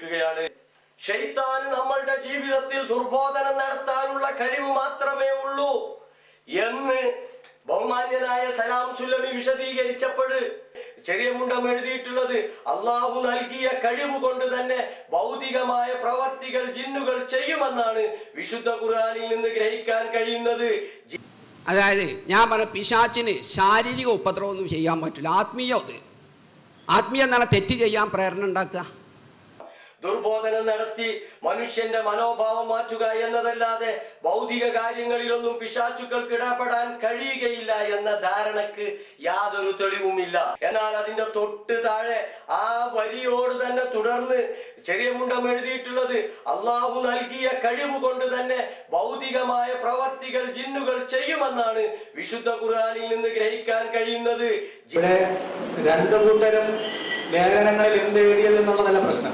ചോദിക്കുകയാണ് ഷെയ്ത്താന് നമ്മളുടെ ജീവിതത്തിൽ ദുർബോധനം നടത്താനുള്ള കഴിവ് മാത്രമേ ഉള്ളൂ എന്ന് ബഹുമാന്യനായ സലാം സുലമി വിശദീകരിച്ചപ്പോൾ ചെറിയ മുണ്ടം എഴുതിയിട്ടുള്ളത് അള്ളാഹു നൽകിയ കഴിവ് കൊണ്ട് തന്നെ ഭൗതികമായ പ്രവർത്തികൾ ജിന്നുകൾ ചെയ്യുമെന്നാണ് വിശുദ്ധ ഖുർആനിൽ നിന്ന് ഗ്രഹിക്കാൻ കഴിയുന്നത് ജി- അതായത് ഞാൻ പറഞ്ഞ പിശാച്ചിന് ശാരീരിക ഉപദ്രവമൊന്നും ചെയ്യാൻ പറ്റില്ല ആത്മീയ അത് ആത്മീയ എന്നാണ് തെറ്റ് ചെയ്യാൻ പ്രേരണ ഉണ്ടാക്കുക ദുർബോധനം നടത്തി മനുഷ്യന്റെ മനോഭാവം മാറ്റുക എന്നതല്ലാതെ ഭൗതിക കാര്യങ്ങളിലൊന്നും പിശാചുക്കൾക്ക് ഇടപെടാൻ കഴിയുകയില്ല എന്ന ധാരണക്ക് യാതൊരു തെളിവുമില്ല എന്നാൽ അതിന്റെ തൊട്ട് താഴെ ആ വരിയോട് തന്നെ തുടർന്ന് ചെറിയ മുണ്ടം എഴുതിയിട്ടുള്ളത് അള്ളാഹു നൽകിയ കഴിവ് കൊണ്ട് തന്നെ ഭൗതികമായ പ്രവർത്തികൾ ജിന്നുകൾ ചെയ്യുമെന്നാണ് വിശുദ്ധ ഖുർആനിൽ നിന്ന് ഗ്രഹിക്കാൻ കഴിയുന്നത് ജി- ഇവിടെ രണ്ടു കൂട്ടരും ലേഖനങ്ങളിൽ എന്ത് എഴുതിയത് എന്നുള്ളതല്ല പ്രശ്നം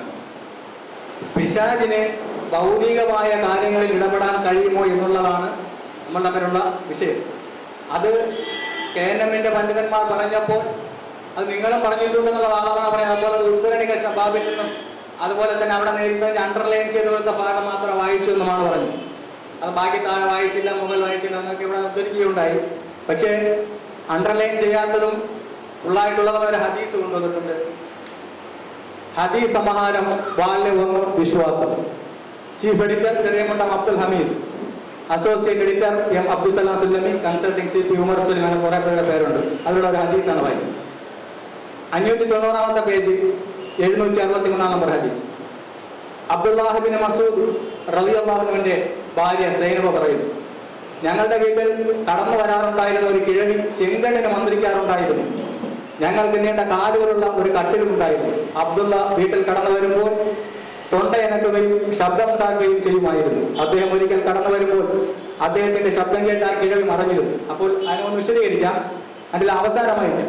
പിശാചിന് ഭൗതികമായ കാര്യങ്ങളിൽ ഇടപെടാൻ കഴിയുമോ എന്നുള്ളതാണ് നമ്മൾ തമ്മിലുള്ള വിഷയം അത് കെ എൻ എമ്മിന്റെ പണ്ഡിതന്മാർ പറഞ്ഞപ്പോൾ അത് നിങ്ങളും പറഞ്ഞിട്ടുണ്ടെന്നുള്ള വാദമാണ് പറയാം അതുപോലെ അത് ഉദ്ധരണിക ഷബാബിൽ നിന്നും അതുപോലെ തന്നെ അവിടെ എഴുതുന്നതിന് അണ്ടർലൈൻ ചെയ്ത് കൊടുത്ത ഭാഗം മാത്രം വായിച്ചു എന്നുമാണ് പറഞ്ഞത് അത് ബാക്കി താഴെ വായിച്ചില്ല മുകൾ വായിച്ചില്ല എന്നൊക്കെ ഇവിടെ ഉദ്ധരിക്കുകയുണ്ടായി പക്ഷേ അണ്ടർലൈൻ ചെയ്യാത്തതും ഉള്ളായിട്ടുള്ളതും ഒരു ഹദീസ് കൊണ്ടുവന്നിട്ടുണ്ട് ഹദീസ് സമാഹാരം വാല്യ ഒന്ന് വിശ്വാസം chief editor Cheriyamundam Abdul Hameed associate editor M Abdussalam Sullami consulting C P Umar Sulim അങ്ങനെ കുറെ പേരുടെ പേരുണ്ട് അതിലൂടെ ഒരു ഹദീസാണ് വായിക്കുന്നത് അഞ്ഞൂറ്റി തൊണ്ണൂറാമത്തെ പേജ് എഴുന്നൂറ്റി അറുപത്തി മൂന്നാം നമ്പർ ഹദീസ് അബ്ദുല്ലാഹിബിൻ മസൂദ് റലി അള്ളാഹുവിന്റെ ഭാര്യ സൈനബ പറയുന്നു ഞങ്ങളുടെ വീട്ടിൽ കടന്നു വരാറുണ്ടായിരുന്ന ഒരു കിഴവി ചെങ്കണ്ണിന് മന്ത്രിക്കാറുണ്ടായിരുന്നു ഞങ്ങൾക്ക് നീണ്ട കാലുകളുള്ള ഒരു കട്ടിലും ഉണ്ടായിരുന്നു അബ്ദുള്ള വീട്ടിൽ കടന്നു വരുമ്പോൾ തൊണ്ടയനക്കുകയും ശബ്ദമുണ്ടാക്കുകയും ചെയ്യുമായിരുന്നു അദ്ദേഹം ഒരിക്കൽ കടന്നു വരുമ്പോൾ അദ്ദേഹത്തിന്റെ ശബ്ദം കേട്ട് ആ കിഴവി മറഞ്ഞിരുന്നു അപ്പോൾ അതിനൊന്ന് വിശദീകരിക്കാം അതിൽ അവസാനമായിട്ട്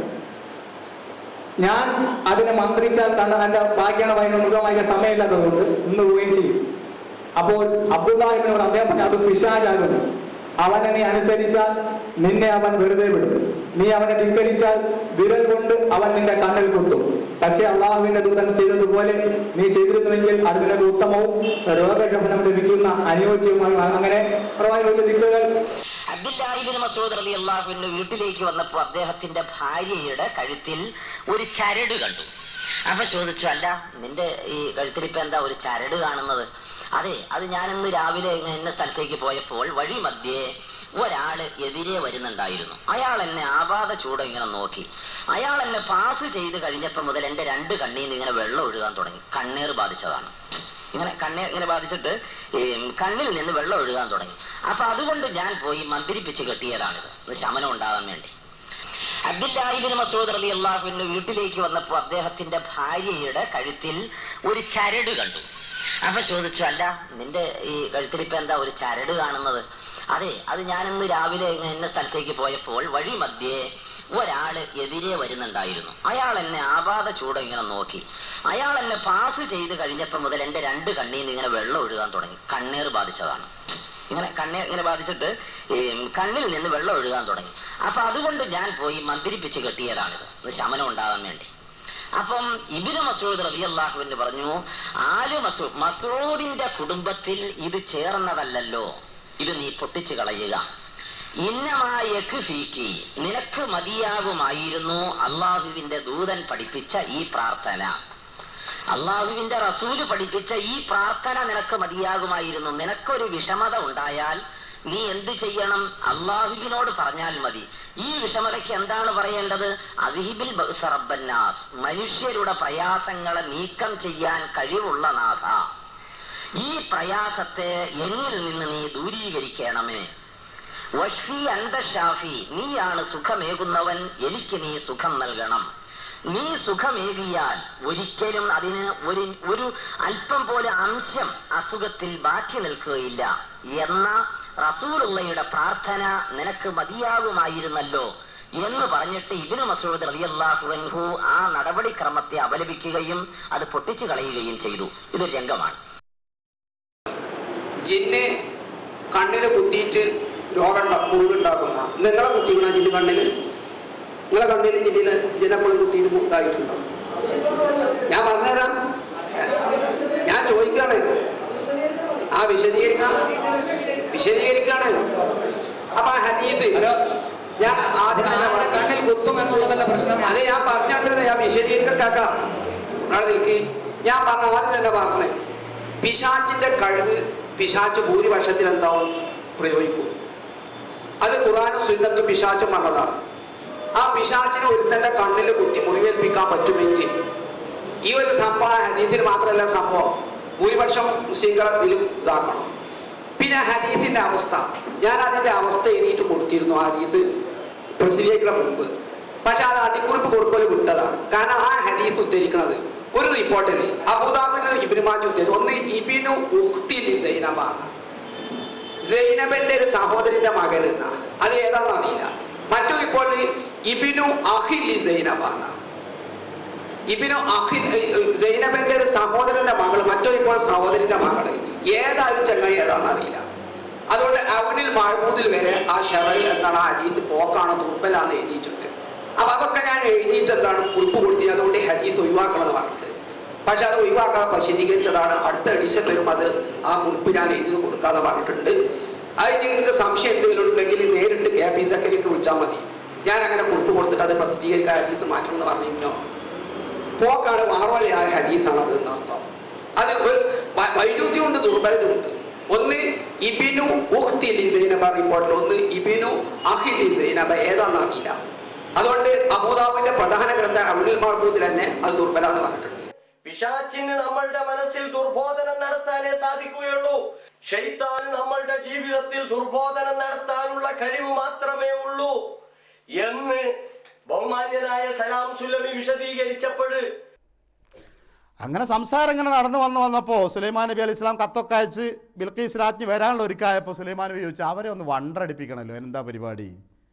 ഞാൻ അതിനെ മന്ത്രിച്ചാൽ കണ്ട എന്റെ ബാക്കിയാണ് വായന മുഖം വായിക്കാൻ സമയമില്ലാത്തതുകൊണ്ട് ഇന്ന് പോവുകയും ചെയ്യും അപ്പോൾ അബ്ദുല്ലാഹിബിനോട് അദ്ദേഹം പറഞ്ഞു അത് പിശാചാകുന്നു അവനെ നീ അനുസരിച്ചാൽ നിന്നെ അവൻ വെറുതെ വിടും നീ അവനെ ധിക്കരിച്ചാൽ വിരൽ കൊണ്ട് അവൻ നിന്റെ കണ്ണിൽ കുത്തും പക്ഷെ അള്ളാഹുവിന്റെ ദൂതൻ ചെയ്തതുപോലെ നീ ചെയ്തിരുന്നുവെങ്കിൽ അത് നിനക്ക് ഉത്തമവും രോഗശമനം ലഭിക്കുന്ന അനുയോജ്യവുമായി അങ്ങനെ പ്രവാചക ദിക്കുകൾ അബ്ദുല്ലാഹിബിൻ മസൂദ് റലി അള്ളാഹുവിന്റെ വീട്ടിലേക്ക് വന്നപ്പോൾ അദ്ദേഹത്തിന്റെ ഭാര്യയുടെ കഴുത്തിൽ ഒരു ചരട് കണ്ടു അപ്പൊ ചോദിച്ചു അല്ല നിന്റെ ഈ കഴുത്തിൽ ഇപ്പൊ എന്താ ഒരു ചരട് കാണുന്നത് അതെ അത് ഞാനിന്ന് രാവിലെ ഇങ്ങ് ഇന്ന സ്ഥലത്തേക്ക് പോയപ്പോൾ വഴി മധ്യേ ഒരാള് എതിരെ വരുന്നുണ്ടായിരുന്നു അയാൾ എന്നെ ആപാത ചൂട് ഇങ്ങനെ നോക്കി അയാൾ എന്നെ പാസ് ചെയ്ത് കഴിഞ്ഞപ്പോൾ മുതൽ എന്റെ രണ്ട് കണ്ണീർ നിന്ന് ഇങ്ങനെ വെള്ളം ഒഴുകാൻ തുടങ്ങി കണ്ണീർ ബാധിച്ചതാണ് ഇങ്ങനെ കണ്ണീർ ഇങ്ങനെ ബാധിച്ചിട്ട് ഈ കണ്ണിൽ നിന്ന് വെള്ളം ഒഴുകാൻ തുടങ്ങി അപ്പൊ അതുകൊണ്ട് ഞാൻ പോയി മന്ത്രിപ്പിച്ച് കെട്ടിയതാണിത് ഇത് ശമനം ഉണ്ടാകാൻ വേണ്ടി അബ്ദുല്ലാഹിബിൻ മസൂദ് റലി അള്ളാഹുവിന്റെ വീട്ടിലേക്ക് വന്നപ്പോൾ അദ്ദേഹത്തിന്റെ ഭാര്യയുടെ കഴുത്തിൽ ഒരു ചരട് കണ്ടു അപ്പൊ ചോദിച്ചു അല്ല നിന്റെ ഈ കഴുത്തിൽ ഇപ്പൊ എന്താ ഒരു ചരട് കാണുന്നത് അതെ അത് ഞാനിന്ന് രാവിലെ ഇങ്ങ് ഇന്ന സ്ഥലത്തേക്ക് പോയപ്പോൾ വഴി മധ്യേ ഒരാള് എതിരെ വരുന്നുണ്ടായിരുന്നു അയാൾ എന്നെ ആപാത ചൂട് ഇങ്ങനെ നോക്കി അയാൾ എന്നെ പാസ് ചെയ്ത് കഴിഞ്ഞപ്പോൾ മുതൽ എന്റെ രണ്ട് കണ്ണീർ നിന്ന് ഇങ്ങനെ വെള്ളം ഒഴുകാൻ തുടങ്ങി കണ്ണീർ ബാധിച്ചതാണ് ഇങ്ങനെ കണ്ണീർ ഇങ്ങനെ ബാധിച്ചിട്ട് ഈ കണ്ണിൽ നിന്ന് വെള്ളം ഒഴുകാൻ തുടങ്ങി അപ്പൊ അതുകൊണ്ട് ഞാൻ പോയി മന്ത്രിപ്പിച്ച് കെട്ടിയതാണിത് ഇത് ശമനം ഉണ്ടാകാൻ വേണ്ടി അപ്പം ഇബിന് മസൂദ് റബി അള്ളാഹുവിന് പറഞ്ഞു ആല് മസൂദ് മസൂദിന്റെ കുടുംബത്തിൽ ഇത് ചേർന്നതല്ലല്ലോ ഇത് നീ പൊട്ടിച്ചു കളയുക ഇന്നമായ ഫീക്കി നിനക്ക് മതിയാകുമായിരുന്നു അള്ളാഹുവിന്റെ ദൂതൻ പഠിപ്പിച്ച ഈ പ്രാർത്ഥന അള്ളാഹുവിന്റെ റസൂല് പഠിപ്പിച്ച ഈ പ്രാർത്ഥന നിനക്ക് മതിയാകുമായിരുന്നു നിനക്കൊരു വിഷമത ഉണ്ടായാൽ നീ എന്ത് ചെയ്യണം അള്ളാഹുവിനോട് പറഞ്ഞാൽ മതി ഈ വിഷമതയ്ക്ക് എന്താണ് പറയേണ്ടത് അദിഹിബിൽ ബഅ്സ റബ്ബന്നാസ് മനുഷ്യരുടെ പ്രയാസങ്ങളെ നീക്കം ചെയ്യാൻ കഴിവുള്ള നാഥ ഈ പ്രയാസത്തെ എന്നിൽ നിന്ന് നീ ദൂരീകരിക്കണമേ വഷ്ഫി അന്ത ഷാഫി നീയാണ് സുഖമേകുന്നവൻ എനിക്ക് നീ സുഖം നൽകണം നീ സുഖമേകിയാൽ ഒരിക്കലും അതിന് ഒരു ഒരു അല്പം പോലെ അംശം അസുഖത്തിൽ ബാക്കി നിൽക്കുകയില്ല എന്ന റസൂലുള്ളയുടെ പ്രാർത്ഥന നിനക്ക് മതിയാകുമായിരുന്നല്ലോ എന്ന് പറഞ്ഞിട്ട് ഇബിനു മസൂദ് റളിയല്ലാഹു അൻഹു ആ നടപടിക്രമത്തെ അപലപിക്കുകയും അത് പൊട്ടിച്ചു കളയുകയും ചെയ്തു ഇതൊരു രംഗമാണ് ജിന്ന് കണ്ണിൽ കുത്തിയിട്ട് രോഗം മുറിവുണ്ടാക്കുന്ന നിങ്ങളെ കുത്തിക്കണ ജിന്ന് കണ്ണിൽ നിങ്ങളെ കണ്ണിൽ ജിന്നിന് ജിന്നെപ്പോഴും കുത്തിയിട്ട് ഇതായിട്ടുണ്ടോ ഞാൻ പറഞ്ഞുതരാം ഞാൻ ചോദിക്കാണ് ആ വിശദീകരിക്കാം വിശദീകരിക്കാണ് അപ്പൊ ആ ഹദീദ് ഞാൻ ആദ്യം തന്നെ അവിടെ പറഞ്ഞു. കണ്ണിൽ കുത്തും എന്നുള്ളതല്ല പ്രശ്നം അത് ഞാൻ പറഞ്ഞിട്ടുണ്ട് ഞാൻ വിശദീകരിക്കട്ടാക്ക അവിടെ നിൽക്കി ഞാൻ പറഞ്ഞ ആദ്യം തന്നെ പറഞ്ഞേ പിശാച്ചിന്റെ കഴിവ് പിശാച്ച് ഭൂരിപക്ഷത്തിൽ എന്താവും പ്രയോഗിക്കും അത് ഖുറാനും സുന്നത്തും പിശാച്ചും പറഞ്ഞതാണ് ആ പിശാച്ചിന് ഒരുത്തന്റെ കണ്ണിൽ കുത്തി മുറിവേൽപ്പിക്കാൻ പറ്റുമെങ്കിൽ ഈ ഒരു സംഭവം ഹദീസിന് മാത്രമല്ല സംഭവം ഭൂരിപക്ഷം മുസ്ലിങ്ങളെ ഇതിൽ ഇതാക്കണം പിന്നെ ഹദീസിന്റെ അവസ്ഥ ഞാൻ അതിന്റെ അവസ്ഥ എഴുതിയിട്ട് കൊടുത്തിരുന്നു ആ ഹദീസ് പ്രസിദ്ധീകരിക്കുന്ന മുമ്പ് പക്ഷെ അത് അടിക്കുറിപ്പ് കൊടുക്കൽ വിട്ടതാണ് കാരണം ആ ഹദീസ് ഉദ്ധരിക്കുന്നത് ഒരു റിപ്പോർട്ടിൽ അബുദാബിന്റെ ഇബിനുമാജ് ഉദ്ധരിച്ചു ഒന്ന് ഇബിനു ഉഖ്തി സൈനബാണ് സൈനബന്റെ ഒരു സഹോദരന്റെ മകൻ എന്ന അത് ഏതാണെന്ന് അറിയില്ല മറ്റൊരു റിപ്പോർട്ടിൽ ഇബിനു അഹിൽ സൈനബാണ് ഇബിനു അഹിൽ സൈനബന്റെ ഒരു സഹോദരന്റെ മകൾ മറ്റൊരു ഇപ്പോൾ സഹോദരന്റെ മകള് ഏതായാലും ചങ്ങായി ഏതാണെന്ന് അറിയില്ല അതുകൊണ്ട് അവനിൽ മഴമൂതിൽ വരെ ആ ഷെറൽ എന്താണ് ആ ഹദീസ് പോക്കാണ് ദുർബലാന്ന് എഴുതിയിട്ടുണ്ട് അപ്പൊ അതൊക്കെ ഞാൻ എഴുതിയിട്ട് എന്താണ് കുറിപ്പ് കൊടുത്തി അതുകൊണ്ട് ഈ ഹദീസ് ഒഴിവാക്കണം എന്ന് പറഞ്ഞിട്ട് പക്ഷെ അത് ഒഴിവാക്കാതെ പ്രസിദ്ധീകരിച്ചതാണ് അടുത്ത എഡിഷൻ വരും അത് ആ കുറിപ്പ് ഞാൻ എഴുതി കൊടുക്കാതെ പറഞ്ഞിട്ടുണ്ട് അത് നിങ്ങൾക്ക് സംശയം എന്തെങ്കിലും ഉണ്ടെങ്കിൽ നേരിട്ട് കെ പി സെക്രട്ടറിക്ക് വിളിച്ചാൽ മതി ഞാൻ അങ്ങനെ കുറിപ്പ് കൊടുത്തിട്ട് അത് പ്രസിദ്ധീകരിക്കാൻ ഹദീസ് മാറ്റണം എന്ന് പറഞ്ഞിരുന്നോ പോക്കാണ് മാർവളിയായ ഹദീസാണ് അത് എന്നർത്ഥം അത് വ- വ- വൈരുദ്ധ്യമുണ്ട് ദുർബലതയുണ്ട് ഒന്ന് ഇബിനു ഉഖ്തി ലിസൈനബ റിപ്പോർട്ടിൽ ഒന്ന് ഇബിനു അഹി ലിസൈനബ ഏതാണെന്ന് അറിയില്ല അതുകൊണ്ട് അബൂദാബിന്റെ പ്രധാന ഗ്രന്ഥ അബുൽ മഹബൂദിൽ തന്നെ അത് ദുർബല എന്ന് പറഞ്ഞിട്ടുണ്ട് പിശാച്ചിന് നമ്മളുടെ മനസ്സിൽ ദുർബോധനം നടത്താനേ സാധിക്കുകയുള്ളൂ ഷെയ്ത്താന് നമ്മളുടെ ജീവിതത്തിൽ ദുർബോധനം നടത്താനുള്ള കഴിവ് മാത്രമേ ഉള്ളൂ എന്ന് ബഹുമാന്യനായ സലാം സുലമി വിശദീകരിച്ചപ്പോൾ അങ്ങനെ സംസാരം ഇങ്ങനെ നടന്നു വന്ന് വന്നപ്പോൾ സുലൈമാൻ നബി അലൈഹി ഇസ്ലാം കത്തൊക്കെ അയച്ച് ബിൽക്കീസ് രാജ്ഞി വരാനുള്ള ഒരുക്കായപ്പോൾ സുലൈമാൻ നബി ചോദിച്ചു അവരെ ഒന്ന് വണ്ടടിപ്പിക്കണമല്ലോ എന്താ പരിപാടി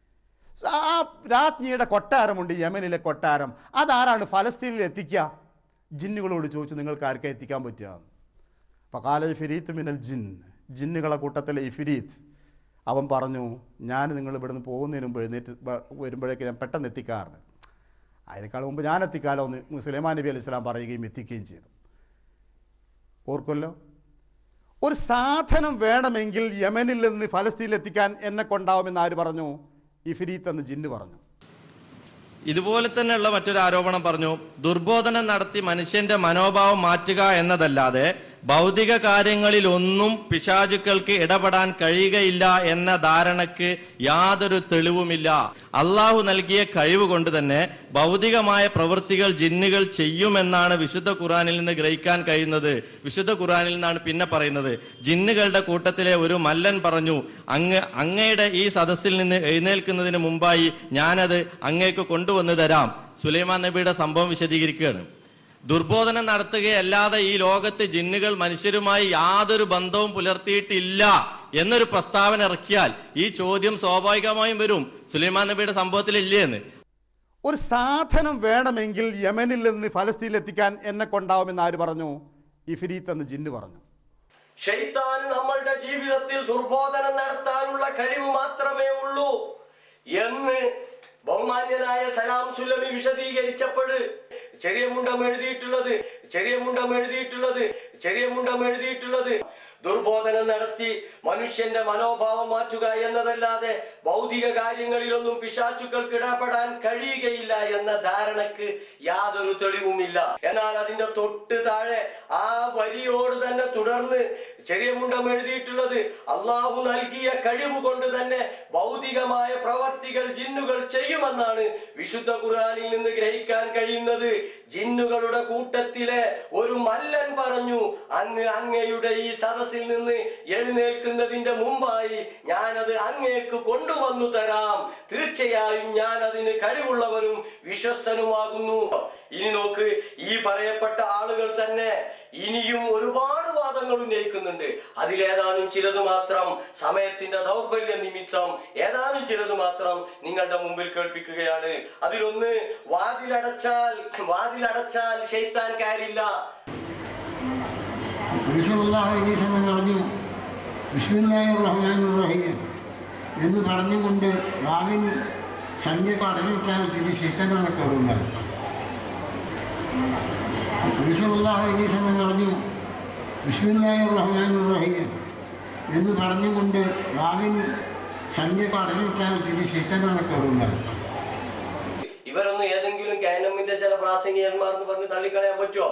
ആ രാജ്ഞിയുടെ കൊട്ടാരമുണ്ട് യമനിലെ കൊട്ടാരം അതാരാണ് ഫലസ്തീനിൽ എത്തിക്കുക ജിന്നുകളോട് ചോദിച്ചു നിങ്ങൾക്ക് ആർക്കാ എത്തിക്കാൻ പറ്റുക അപ്പോൾ കാല ഫിരീത്ത് മിനൽ ജിൻ ജിന്നുകളെ കൂട്ടത്തിലെ ഇഫിരീത്ത് അവൻ പറഞ്ഞു ഞാൻ നിങ്ങൾ ഇവിടുന്ന് പോകുന്നതിന് മുമ്പ് എഴുന്നേറ്റ് ബ- വരുമ്പോഴേക്ക് ഞാൻ പെട്ടെന്ന് എത്തിക്കാറുണ്ട് അതിനേക്കാൾ മുമ്പ് ഞാൻ എത്തിക്കാലോ എന്ന് സുലൈമാൻ നബി അലൈഹി സ്വലാം പറയുകയും എത്തിക്കുകയും ചെയ്തു ഓർക്കുമല്ലോ ഒരു സാധനം വേണമെങ്കിൽ യമനിൽ നിന്ന് ഫലസ്തീനിൽ എത്തിക്കാൻ എന്നെ കൊണ്ടാവുമെന്ന് ആര് പറഞ്ഞു ഇഫിരീത്ത് എന്ന് ജിന്ന് പറഞ്ഞു ഇതുപോലെ തന്നെയുള്ള മറ്റൊരു ആരോപണം പറഞ്ഞു ദുർബോധനം നടത്തി മനുഷ്യന്റെ മനോഭാവം മാറ്റുക എന്നതല്ലാതെ ഭൗതിക കാര്യങ്ങളിൽ ഒന്നും പിശാചുക്കൾക്ക് ഇടപെടാൻ കഴിയുകയില്ല എന്ന ധാരണക്ക് യാതൊരു തെളിവുമില്ല അള്ളാഹു നൽകിയ കഴിവ് കൊണ്ട് തന്നെ ഭൗതികമായ പ്രവൃത്തികൾ ജിന്നുകൾ ചെയ്യുമെന്നാണ് വിശുദ്ധ ഖുറാനിൽ നിന്ന് ഗ്രഹിക്കാൻ കഴിയുന്നത് വിശുദ്ധ ഖുറാനിൽ നിന്നാണ് പിന്നെ പറയുന്നത് ജിന്നുകളുടെ കൂട്ടത്തിലെ ഒരു മല്ലൻ പറഞ്ഞു അങ്ങ് അങ്ങയുടെ ഈ സദസ്സിൽ നിന്ന് എഴുന്നേൽക്കുന്നതിന് മുമ്പായി ഞാനത് അങ്ങേക്ക് കൊണ്ടുവന്നു തരാം സുലൈമാൻ നബിയുടെ സംഭവം വിശദീകരിക്കുകയാണ് ദുർബോധനം നടത്തുകയല്ലാതെ ഈ ലോകത്ത് ജിന്നുകൾ മനുഷ്യരുമായി യാതൊരു ബന്ധവും പുലർത്തിയിട്ടില്ല എന്നൊരു പ്രസ്താവന ഇറക്കിയാൽ ഈ ചോദ്യം സ്വാഭാവികമായും വരും സുലൈമാൻ നബിയുടെ സംഭവത്തിൽ ഇല്ലേ എന്ന് ഒരു സാധനം വേണമെങ്കിൽ യമനിൽ നിന്ന് ഫലസ്തീനിൽ എത്തിക്കാൻ എന്നെ കൊണ്ടാവുമെന്ന് ആര് പറഞ്ഞു ഇഫിരീത്ത് എന്ന് ജിന്ന് പറഞ്ഞു ഷെയ്ത്താന് നമ്മളുടെ ജീവിതത്തിൽ ദുർബോധനം നടത്താനുള്ള കഴിവ് മാത്രമേ ഉള്ളൂ എന്ന് ബഹുമാന്യനായ സലാം സുലമി വിശദീകരിച്ചപ്പോൾ ചെറിയ മുണ്ടം എഴുതിയിട്ടുള്ളത് ചെറിയ മുണ്ടം എഴുതിയിട്ടുള്ളത് ചെറിയ മുണ്ടം എഴുതിയിട്ടുള്ളത് ദുർബോധനം നടത്തി മനുഷ്യന്റെ മനോഭാവം മാറ്റുക എന്നതല്ലാതെ ഭൗതിക കാര്യങ്ങളിലൊന്നും പിശാചുക്കൾക്ക് ഇടപെടാൻ കഴിയുകയില്ല എന്ന ധാരണക്ക് യാതൊരു തെളിവുമില്ല എന്നാൽ അതിന്റെ തൊട്ട് താഴെ ആ വരിയോട് തന്നെ തുടർന്ന് ചെറിയ മുണ്ടം എഴുതിയിട്ടുള്ളത് അള്ളാഹു നൽകിയ കഴിവ് കൊണ്ട് തന്നെ ഭൗതികമായ പ്രവർത്തികൾ ജിന്നുകൾ ചെയ്യുമെന്നാണ് വിശുദ്ധ ഖുർആനിൽ നിന്ന് ഗ്രഹിക്കാൻ കഴിയുന്നത് ജിന്നുകളുടെ കൂട്ടത്തിലെ ഒരു മല്ലൻ പറഞ്ഞു അങ്ങ് അങ്ങയുടെ ഈ സദസ്സിൽ നിന്ന് എഴുന്നേൽക്കുന്നതിന്റെ മുമ്പായി ഞാനത് അങ്ങേക്ക് കൊണ്ടുവന്നു തരാം തീർച്ചയായും ഞാൻ അതിന് കഴിവുള്ളവനും വിശ്വസ്തനുമാകുന്നു ഇനി നോക്ക് ഈ പറയപ്പെട്ട ആളുകൾ തന്നെ ഇനിയും ഒരുപാട് വാദങ്ങൾ ഉന്നയിക്കുന്നുണ്ട് അതിലേതാനും ചിലത് മാത്രം സമയത്തിന്റെ ദൗർബല്യ നിമിത്തം ഏതാനും ചിലത് മാത്രം നിങ്ങളുടെ മുമ്പിൽ കേൾപ്പിക്കുകയാണ് അതിലൊന്ന് വാതിലടച്ചാൽ വാതിലടച്ചാൽ ഷെയ്ത്താൻ കാര്യമില്ല വിഷമുള്ള പറഞ്ഞു വിഷ്ണുല്ലായ റഹ്മാൻ റഹീം എന്ന് പറഞ്ഞുകൊണ്ട് വാവിൽ സന്ധ്യ അടഞ്ഞിട്ടാൽ പിന്നെ ശിത്തനാണ് കയറുന്നത് വിഷമുള്ള പറഞ്ഞു ബിസ്മില്ലാഹി റഹ്മാൻ റഹീം എന്ന് പറഞ്ഞുകൊണ്ട് രാവിലെ സന്ധ്യക്ക് അടഞ്ഞിട്ടാൽ പിന്നെ ശൈത്തനാണ് കയറുന്നത് ഇവരൊന്നും ഏതെങ്കിലും കാനമിന്റെ ചില പ്രാസംഗികന്മാർ എന്ന് പറഞ്ഞ് തള്ളിക്കളയാൻ പറ്റുമോ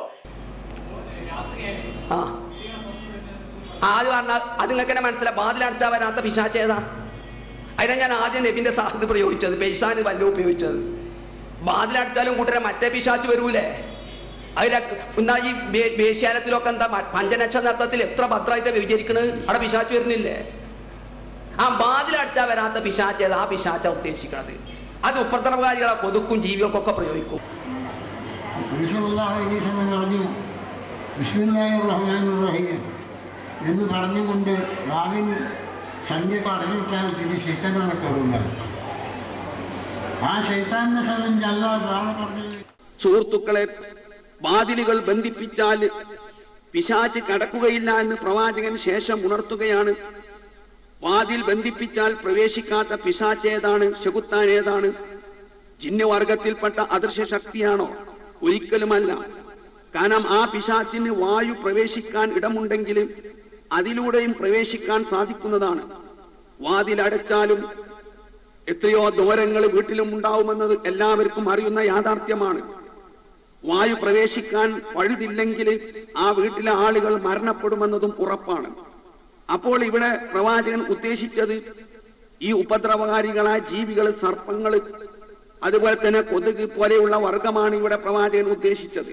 ആ ആദ്യം പറഞ്ഞാൽ അത് നിങ്ങൾക്ക് തന്നെ മനസ്സിലായി ബാതിലടച്ചാൽ വരാത്ത പിശാച്ച് ഏതാ അതിനാ ഞാൻ ആദ്യം നബിന്റെ സാഹത്ത് പ്രയോഗിച്ചത് പെയ്സാന് വല്ലതും ഉപയോഗിച്ചത് ബാതിലടച്ചാലും കൂട്ടരെ മറ്റേ പിശാച്ച് വരൂലേ അതിലെ എന്താ ഈ വേ- വേശ്യാലത്തിലൊക്കെ എന്താ മ- പഞ്ചനക്ഷത്രത്തിൽ എത്ര ഭദ്രമായിട്ട് വിചരിക്കണത് അവിടെ പിശാച്ച് വരുന്നില്ലേ ആ ബാതിലടച്ചാൽ വരാത്ത പിശാച്ച് ഏതാ ആ പിശാച്ച ഉദ്ദേശിക്കണത് അത് ഉപദ്രവകാരികളെ കൊതുക്കും ജീവികൾക്കൊക്കെ പ്രയോഗിക്കും പുരുഷല്ലാഹുലീസമൻ പറഞ്ഞു ബിസ്മില്ലാഹി റഹ്മാൻ റഹീം എന്ന് പറഞ്ഞുകൊണ്ട് രാവിലെ സന്ധ്യക്ക് അടഞ്ഞിട്ടാൽ പിന്നെ ശൈത്തനാണ് കയറുന്നത് ആ ശൈത്താനെ സംബന്ധിച്ച് അല്ലാതെ വേറെ പറഞ്ഞത് സുഹൃത്തുക്കളെ വാതിലുകൾ ബന്ധിപ്പിച്ചാൽ പിശാച്ച് കടക്കുകയില്ല എന്ന് പ്രവാചകൻ ശേഷം ഉണർത്തുകയാണ് വാതിൽ ബന്ധിപ്പിച്ചാൽ പ്രവേശിക്കാത്ത പിശാച്ച് ഏതാണ് ശകുത്താൻ ഏതാണ് ജിന്നവർഗത്തിൽപ്പെട്ട അദൃശ്യ ശക്തിയാണോ ഒരിക്കലുമല്ല കാരണം ആ പിശാച്ചിന് വായു പ്രവേശിക്കാൻ ഇടമുണ്ടെങ്കിൽ അതിലൂടെയും പ്രവേശിക്കാൻ സാധിക്കുന്നതാണ് വാതിലടച്ചാലും എത്രയോ ദൂരങ്ങൾ വീട്ടിലും ഉണ്ടാവുമെന്നത് എല്ലാവർക്കും അറിയുന്ന യാഥാർത്ഥ്യമാണ് വായു പ്രവേശിക്കാൻ പഴുതില്ലെങ്കിൽ ആ വീട്ടിലെ ആളുകൾ മരണപ്പെടുമെന്നതും ഉറപ്പാണ് അപ്പോൾ ഇവിടെ പ്രവാചകൻ ഉദ്ദേശിച്ചത് ഈ ഉപദ്രവകാരികളായ ജീവികൾ സർപ്പങ്ങൾ അതുപോലെ തന്നെ കൊതുക് പോലെയുള്ള വർഗമാണ് ഇവിടെ പ്രവാചകൻ ഉദ്ദേശിച്ചത്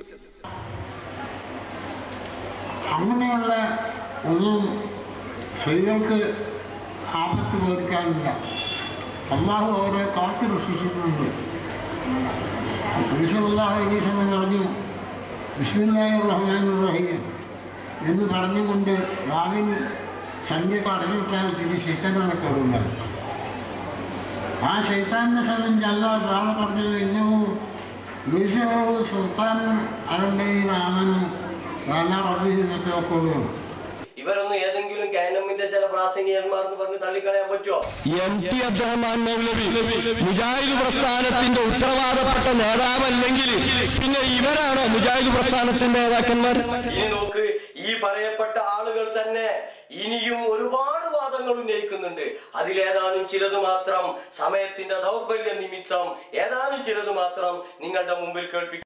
അങ്ങനെയുള്ള ഒന്നും സ്ത്രീകൾക്ക് ആപത്ത് പേടിക്കാനില്ല അള്ളാഹു അവരെ കാത്തു രക്ഷിച്ചിട്ടുണ്ട് പുരുഷല്ലാഹുലീസമൻ പറഞ്ഞു ബിസ്മില്ലാഹി റഹ്മാൻ റഹീം എന്ന് പറഞ്ഞുകൊണ്ട് രാവിലെ സന്ധ്യക്ക് അടഞ്ഞിട്ടാൽ പിന്നെ ശൈത്തനാണ് കയറുന്നത് ആ ശൈത്താനെ സംബന്ധിച്ച് അല്ലാതെ വേറെ പറഞ്ഞത് ഇന്നവും യൂസഫ് സുൽത്താൻ അവരുടെ രാമനും എല്ലാ റബീഹിനൊക്കെ ഇവരൊന്നും ഏതെങ്കിലും കാനമിന്റെ ചില പ്രാസംഗികന്മാർ എന്ന് പറഞ്ഞ് തള്ളിക്കളയാൻ പറ്റുമോ എം ടി അബ്ദുറഹ്മാൻ മൗലവി മുജാഹിദ് പ്രസ്ഥാനത്തിന്റെ ഉത്തരവാദപ്പെട്ട നേതാവല്ലെങ്കിൽ പിന്നെ ഇവരാണോ മുജാഹിദ് പ്രസ്ഥാനത്തിന്റെ നേതാക്കന്മാർ ഇനി നോക്ക് ഈ പറയപ്പെട്ട ആളുകൾ തന്നെ ഇനിയും ഒരുപാട് വാദങ്ങൾ ഉന്നയിക്കുന്നുണ്ട് അതിലേതാനും ചിലത് മാത്രം സമയത്തിന്റെ ദൗർബല്യ നിമിത്തം ഏതാനും ചിലത് മാത്രം നിങ്ങളുടെ മുമ്പിൽ കേൾപ്പിക്കും